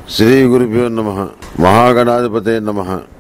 శ్రీ గురుభ్యో నమ మహాగణాధిపతే నమ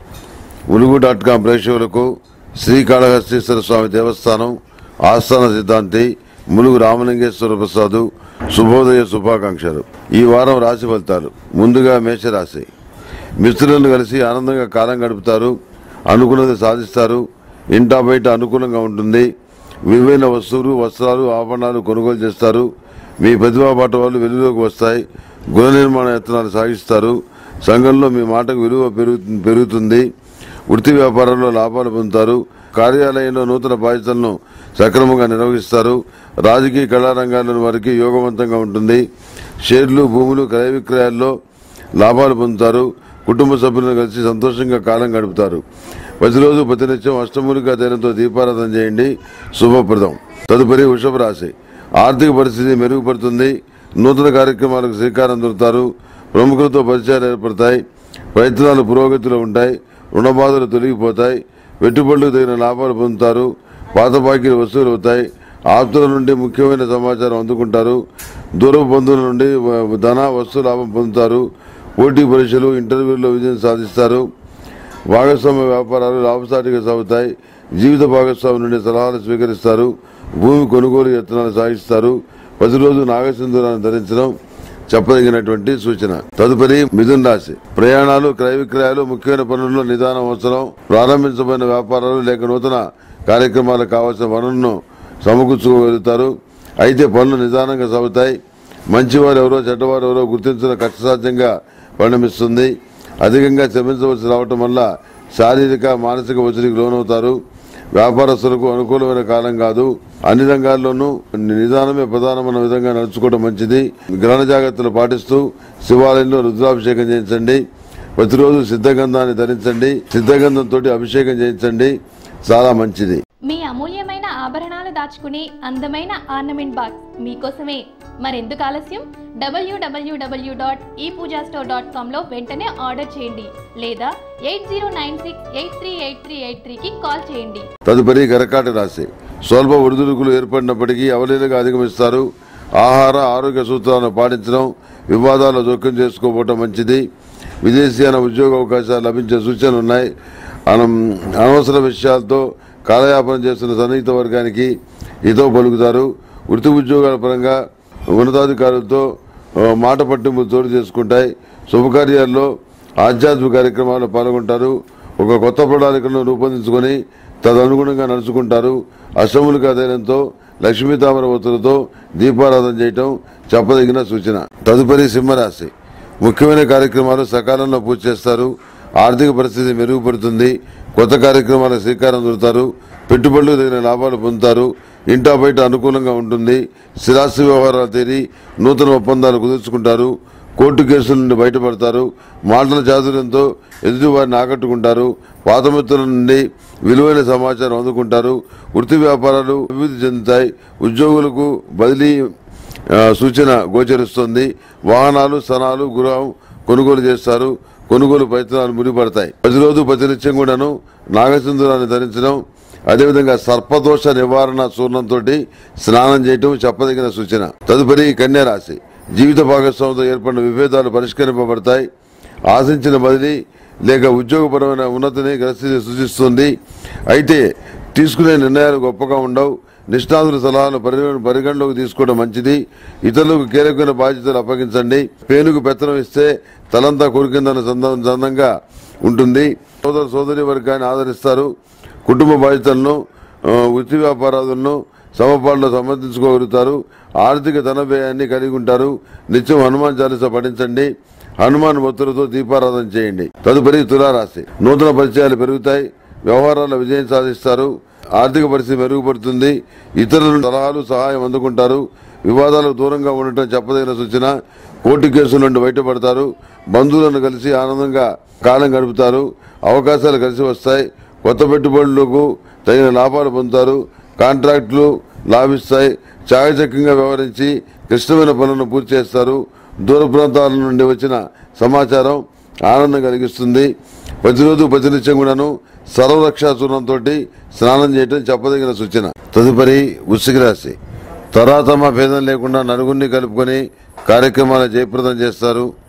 ఉలుగు డాట్ కాం ప్రేక్షకులకు శ్రీకాళహస్తీశ్వర స్వామి దేవస్థానం ఆస్థాన సిద్ధాంతి ములుగు రామలింగేశ్వర ప్రసాద్ శుభోదయ శుభాకాంక్షలు ఈ వారం రాశి ఫలితాలు ముందుగా మేషరాశి మిత్రులను కలిసి ఆనందంగా కాలం గడుపుతారు అనుకున్నది సాధిస్తారు ఇంటా బయట అనుకూలంగా ఉంటుంది విలువైన వస్తువులు వస్త్రాలు ఆభరణాలు కొనుగోలు చేస్తారు మీ ప్రతిభా పాట వాళ్ళు వెలుగులోకి వస్తాయి గృహ నిర్మాణ యత్నాలు సాగిస్తారు సంఘంలో మీ మాటకు విలువ పెరుగు- పెరుగుతుంది వృత్తి వ్యాపారంలో లాభాలు పొందుతారు కార్యాలయంలో నూతన బాధ్యతలను సక్రమంగా నిర్వహిస్తారు రాజకీయ కళారంగాల్లోని వారికి యోగవంతంగా ఉంటుంది షేర్లు భూములు క్రయ విక్రయాల్లో లాభాలు పొందుతారు కుటుంబ సభ్యులను కలిసి సంతోషంగా కాలం గడుపుతారు ప్రతిరోజు ప్రతినిత్యం అష్టమూలికా తైలంతో దీపారాధన చేయండి శుభప్రదం తదుపరి వృషభ రాశి ఆర్థిక పరిస్థితి మెరుగుపడుతుంది నూతన కార్యక్రమాలకు శ్రీకారం దొరుకుతారు ప్రముఖులతో పరిచయాలు ఏర్పడతాయి ప్రయత్నాలు పురోగతిలో ఉంటాయి రుణ బాధలు తొలగిపోతాయి పెట్టుబడులకు తగిన లాభాలు పొందుతారు పాత బాకీలు వసూలు అవుతాయి ఆప్తుల నుండి ముఖ్యమైన సమాచారం అందుకుంటారు దూర బంధువుల నుండి వ- ధన వస్తు లాభం పొందుతారు పోటీ పరీక్షలు ఇంటర్వ్యూల్లో విజయం సాధిస్తారు భాగస్వామ్య వ్యాపారాలు లాభసాటిగా సాగుతాయి జీవిత భాగస్వామి నుండి సలహాలు స్వీకరిస్తారు భూమి కొనుగోలు యత్నాలు సాగిస్తారు ప్రతిరోజు నాగసింధూరాన్ని ధరించడం చెప్పదగినటువంటి సూచన తదుపరి మిథున్ రాశి ప్రయాణాలు క్రయ విక్రయాలు ముఖ్యమైన పనుల్లో నిదానం అవసరం ప్రారంభించబడిన వ్యాపారాలు లేక నూతన కార్యక్రమాలకు కావాల్సిన వనరులను సమకూర్చుకోగలుగుతారు అయితే పనులు నిదానంగా సాగుతాయి మంచివారు ఎవరో చెడ్డవారు ఎవరో గుర్తించడం కష్టసాధ్యంగా పరిణమిస్తుంది అధికంగా శ్రమించవలసి రావటం వల్ల శారీరక మానసిక ఒత్తిడికి లోనవుతారు వ్యాపారస్తులకు అనుకూలమైన కాలం కాదు అన్ని రంగాల్లోనూ నిదానమే ప్రధానమైన విధంగా నడుచుకోవడం మంచిది గ్రహణ జాగ్రత్తలు పాటిస్తూ శివాలయంలో రుద్రాభిషేకం చేయించండి ప్రతిరోజు సిద్ధగంధాన్ని ధరించండి సిద్ధగంధంతో అభిషేకం చేయించండి చాలా మంచిది మీ అమూల్యమైన ఆభరణాలు దాచుకునే అందమైన ఆర్నమెంట్ బాక్స్ మీకోసమే మరెందుకు ఆలస్యం డబ్ల్యూడబ్ల్యూడబ్ల్యూ డాట్ ఈ పూజా స్టోర్ డాట్ కామ్లో వెంటనే ఆర్డర్ చేయండి లేదా eight zero nine six eight three eight three eight త్రీకి కాల్ చేయండి తదుపరి కరకాట రాశి స్వల్ప ఒడిదుడుకులు ఏర్పడినప్పటికీ అవలీలగా అధిగమిస్తారు ఆహార ఆరోగ్య సూత్రాలను పాటించడం వివాదాలు జోక్యం చేసుకోవటం మంచిది విదేశీయాన ఉద్యోగ అవకాశాలు లభించే సూచనలు ఉన్నాయి అనం- అనవసర విషయాలతో కాలయాపన చేస్తున్న సన్నిహిత వర్గానికి హితో పలుకుతారు వృత్తి ఉద్యోగాల పరంగా ఉన్నతాధికారులతో ఆ, మాట పట్టింపులు చోటు చేసుకుంటాయి శుభకార్యాల్లో ఆధ్యాత్మిక కార్యక్రమాల్లో పాల్గొంటారు ఒక కొత్త ప్రణాళికలను రూపొందించుకొని తదనుగుణంగా నడుచుకుంటారు అష్టములుగా ధైర్యంతో లక్ష్మీ తామర ఒత్తులతో దీపారాధన చేయటం చెప్పదగిన సూచన తదుపరి సింహరాశి ముఖ్యమైన కార్యక్రమాలు సకాలంలో పూర్తి చేస్తారు ఆర్థిక పరిస్థితి మెరుగుపడుతుంది కొత్త కార్యక్రమాలకు శ్రీకారం చుడతారు పెట్టుబడులు తగిన లాభాలు పొందుతారు ఇంటా బయట అనుకూలంగా ఉంటుంది స్థిరాస్తి వ్యవహారాలు తేరి నూతన ఒప్పందాలు కుదుర్చుకుంటారు కోర్టు కేసుల నుండి బయటపడతారు మాటల చాతుర్యంతో ఎదుటివారిని ఆకట్టుకుంటారు పాత మిత్రుల నుండి విలువైన సమాచారం అందుకుంటారు వృత్తి వ్యాపారాలు అభివృద్ధి చెందుతాయి ఉద్యోగులకు బదిలీ ఆ, సూచన గోచరిస్తుంది వాహనాలు స్థనాలు గృహం కొనుగోలు చేస్తారు కొనుగోలు ప్రయత్నాలు ముడిపడతాయి ప్రతిరోజు ప్రతినిత్యం కూడాను నాగసింధురాన్ని ధరించడం అదేవిధంగా సర్పదోష నివారణ చూర్ణంతో స్నానం చేయటం చెప్పదగిన సూచన తదుపరి కన్యా రాశి జీవిత భాగస్వామితో ఏర్పడిన విభేదాలు పరిష్కరింపబడతాయి ఆశించిన బదిలీ లేక ఉద్యోగపరమైన ఉన్నతిని గ్రస్థితి సూచిస్తుంది అయితే తీసుకునే నిర్ణయాలు గొప్పగా ఉండవు నిష్ణాతుల సలహాలను పరి- పరిగణలోకి తీసుకోవడం మంచిది ఇతరులకు కీలకమైన బాధ్యతలు అప్పగించండి పేనుకు పెత్తనం ఇస్తే తలంతా కొరికిందన్న సంద- సందంగా ఉంటుంది సోదర సోదరి వర్గాన్ని ఆదరిస్తారు కుటుంబ బాధ్యతలను ఆ, వృత్తి వ్యాపారాలను సమపాల్లో సమర్థించుకోగలుగుతారు ఆర్థిక ధన వ్యయాన్ని కలిగి ఉంటారు నిత్యం హనుమాన్ చాలీస పఠించండి హనుమాన్ భక్తులతో దీపారాధన చేయండి తదుపరి తులారాశి నూతన పరిచయాలు పెరుగుతాయి వ్యవహారాల్లో విజయం సాధిస్తారు ఆర్థిక పరిస్థితి మెరుగుపడుతుంది ఇతరుల సలహాలు సహాయం అందుకుంటారు వివాదాలకు దూరంగా ఉండటం చెప్పదగిన సూచన కోర్టు కేసుల నుండి బయటపడతారు బంధువులను కలిసి ఆనందంగా కాలం గడుపుతారు అవకాశాలు కలిసి వస్తాయి కొత్త పెట్టుబడులకు తగిన లాభాలు పొందుతారు కాంట్రాక్టులు లాభిస్తాయి చాకచక్యంగా వ్యవహరించి క్లిష్టమైన పనులను పూర్తి చేస్తారు దూర ప్రాంతాల నుండి వచ్చిన సమాచారం ఆనందం కలిగిస్తుంది ప్రతిరోజు ప్రతినిత్యం కూడాను సర్వరక్షా చూర్ణంతో స్నానం చేయటం చెప్పదగిన సూచన తదుపరి వృశ్చిక రాశి తరాతమ భేదం లేకుండా నలుగురిని కలుపుకొని కార్యక్రమాలు జయప్రదం చేస్తారు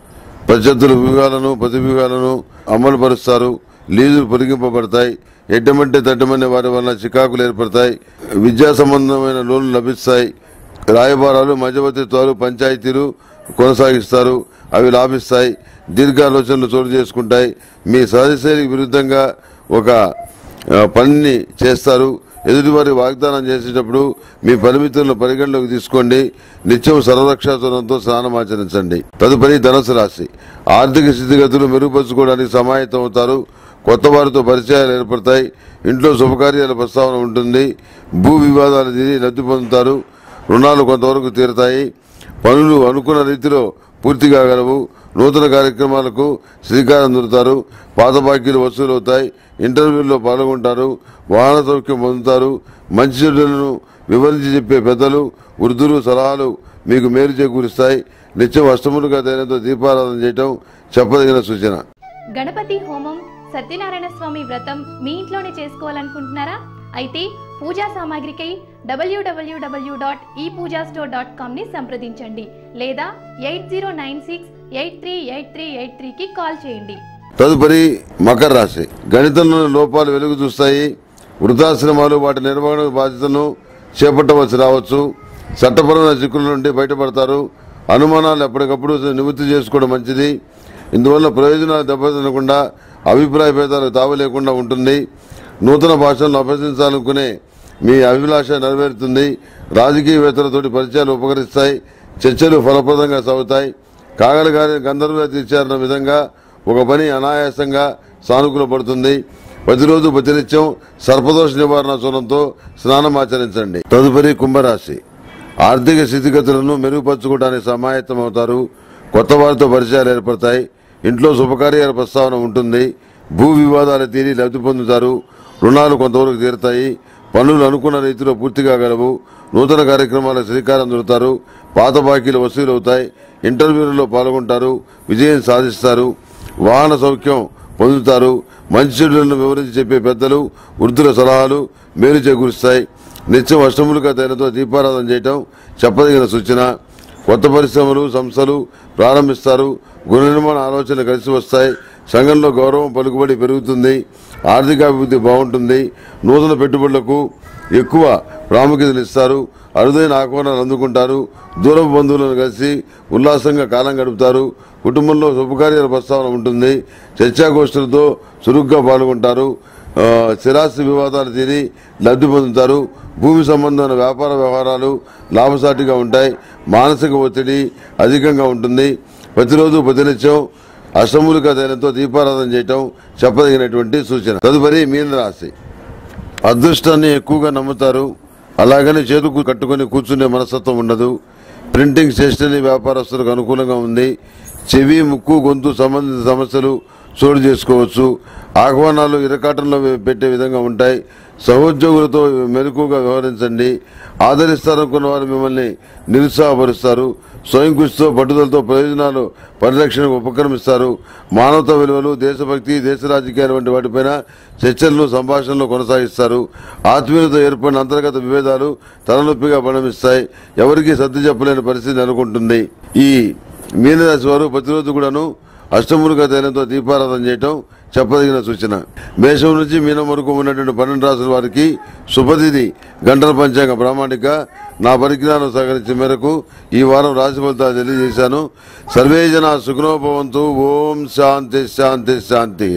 ప్రత్యర్థుల వ్యూహాలను ప్రతివ్యూహాలను అమలు పరుస్తారు లీజులు పొడిగింపబడతాయి ఎడ్డమంటే తడ్డమనే వారి వల్ల చికాకులు ఏర్పడతాయి విద్యా సంబంధమైన లోన్లు లభిస్తాయి రాయబారాలు మధ్యవర్తిత్వాలు పంచాయతీలు కొనసాగిస్తారు అవి లాభిస్తాయి దీర్ఘాలోచనలు చోటు చేసుకుంటాయి మీ సహజశైలికి విరుద్ధంగా ఒక ఆ, పనిని చేస్తారు ఎదుటివారి వాగ్దానం చేసేటప్పుడు మీ పరిమితులను పరిగణలోకి తీసుకోండి నిత్యం సర్వరక్షాతులంతో స్నానం ఆచరించండి తదుపరి ధనుసు రాశి ఆర్థిక స్థితిగతులు మెరుగుపరుచుకోవడానికి సమాయత్తం అవుతారు కొత్త వారితో పరిచయాలు ఏర్పడతాయి ఇంట్లో శుభకార్యాల ప్రస్తావన ఉంటుంది భూ వివాదాలు తీరి లబ్ధి పొందుతారు రుణాలు కొంతవరకు తీరుతాయి పనులు అనుకున్న రీతిలో పూర్తి కాగలవు నూతన కార్యక్రమాలకు శ్రీకారం చుడతారు పాత బాకీలు వసూలవుతాయి ఇంటర్వ్యూల్లో పాల్గొంటారు వాహన సౌఖ్యం పొందుతారు మంచి చెడులను వివరించి చెప్పే పెద్దలు వృద్ధులు సలహాలు మీకు మేలు చేకూరుస్తాయి నిత్యం అష్టములుగా ధైర్యంతో దీపారాధన చేయటం చెప్పదగిన సూచన గణపతి హోమం సత్యనారాయణ స్వామి వ్రతం మీ ఇంట్లోనే చేసుకోవాలనుకుంటున్నారా అయితే పూజా సామాగ్రికై డబ్ల్యూడబ్ల్యూడబ్ల్యూ డాట్ ఈ పూజా స్టోర్ డాట్ కామ్ని సంప్రదించండి లేదా eight zero nine six eight three eight three eight త్రీకి కాల్ చేయండి తదుపరి మకర రాశి గణితంలోని లోపాలు వెలుగు చూస్తాయి వృద్ధాశ్రమాలు వాటి నిర్వహణ బాధ్యతను చేపట్టవలసి రావచ్చు చట్టపరమైన చిక్కుల నుండి బయటపడతారు అనుమానాలు ఎప్పటికప్పుడు నివృత్తి చేసుకోవడం మంచిది ఇందువల్ల ప్రయోజనాలు దెబ్బతినకుండా అభిప్రాయ భేదాలకు తావు లేకుండా ఉంటుంది నూతన భాషలను అభ్యసించాలనుకునే మీ అభిలాష నెరవేరుతుంది రాజకీయవేత్తలతోటి పరిచయాలు ఉపకరిస్తాయి చర్చలు ఫలప్రదంగా సాగుతాయి కాగల గారి గంధర్వ తీర్చారన్న విధంగా ఒక పని అనాయాసంగా సానుకూల పడుతుంది ప్రతిరోజు ప్రతినిత్యం సర్పదోష నివారణ చూడంతో స్నానం ఆచరించండి తదుపరి కుంభరాశి ఆర్థిక స్థితిగతులను మెరుగుపరచుకోవడానికి సమాయత్తం అవుతారు కొత్త వారితో పరిచయాలు ఏర్పడతాయి ఇంట్లో శుభకార్యాల ప్రస్తావన ఉంటుంది భూ వివాదాలు తీరి లబ్ధి పొందుతారు రుణాలు కొంతవరకు తీరుతాయి పనులు అనుకున్న రీతిలో పూర్తి కాగలవు నూతన కార్యక్రమాలకు శ్రీకారం చుడతారు పాత బాకీలు వసూలవుతాయి ఇంటర్వ్యూలలో పాల్గొంటారు విజయం సాధిస్తారు వాహన సౌఖ్యం పొందుతారు మంచి చెడులను వివరించి చెప్పే పెద్దలు వృద్ధుల సలహాలు మేలు చేకూరుస్తాయి నిత్యం అష్టములుగా తైలతో దీపారాధన చేయటం చెప్పదగిన సూచన కొత్త పరిశ్రమలు సంస్థలు ప్రారంభిస్తారు గృహ నిర్మాణ ఆలోచనలు కలిసి వస్తాయి సంఘంలో గౌరవం పలుకుబడి పెరుగుతుంది ఆర్థికాభివృద్ధి బాగుంటుంది నూతన పెట్టుబడులకు ఎక్కువ ప్రాముఖ్యతలు ఇస్తారు అరుదైన ఆహ్వానాలు అందుకుంటారు దూరపు బంధువులను కలిసి ఉల్లాసంగా కాలం గడుపుతారు కుటుంబంలో శుభకార్యాల ప్రస్తావన ఉంటుంది చర్చాగోష్ఠులతో చురుగ్గా పాల్గొంటారు ఆ, స్థిరాస్తి వివాదాలు తీరి లబ్ధి పొందుతారు భూమి సంబంధమైన వ్యాపార వ్యవహారాలు లాభసాటిగా ఉంటాయి మానసిక ఒత్తిడి అధికంగా ఉంటుంది ప్రతిరోజు ప్రతినిత్యం అష్టములిక దైనంతో దీపారాధన చేయటం చెప్పదగినటువంటి సూచన తదుపరి మీన రాశి అదృష్టాన్ని ఎక్కువగా నమ్ముతారు అలాగని చేతుకు కట్టుకొని కూర్చునే మనస్తత్వం ఉండదు ప్రింటింగ్ స్టేషనరీ వ్యాపారస్తులకు అనుకూలంగా ఉంది చెవి ముక్కు గొంతు సంబంధిత సమస్యలు చోటు చేసుకోవచ్చు ఆహ్వానాలు ఇరకాటంలో పెట్టే విధంగా ఉంటాయి సహోద్యోగులతో మెలకుగా వ్యవహరించండి ఆదరిస్తారనుకున్న వారు మిమ్మల్ని నిరుత్సాహపరుస్తారు స్వయం కృషితో పట్టుదలతో ప్రయోజనాలు పరిరక్షణకు ఉపక్రమిస్తారు మానవతా విలువలు దేశభక్తి దేశ రాజకీయాలు వంటి వాటిపైన చర్చలను సంభాషణలు కొనసాగిస్తారు ఆత్మీయతతో ఏర్పడిన అంతర్గత విభేదాలు తలనొప్పిగా పరిణమిస్తాయి ఎవరికీ సర్ది చెప్పలేని పరిస్థితి నెలకొంటుంది ఈ మీనరాశి వారు ప్రతిరోజు కూడాను అష్టములుగా తైలంతో దీపారాధన చేయటం చెప్పదగిన సూచన మేషం నుంచి మీనం వరకు ఉన్నటువంటి పన్నెండు రాసుల వారికి శుభతిథి గంటల పంచాంగ ప్రామాణిక నా పరిజ్ఞానం సహకరించిన మేరకు ఈ వారం రాశి ఫలితాలు తెలియజేశాను సర్వే జన సుఖనోభవంతు ఓం శాంతి శాంతి శాంతి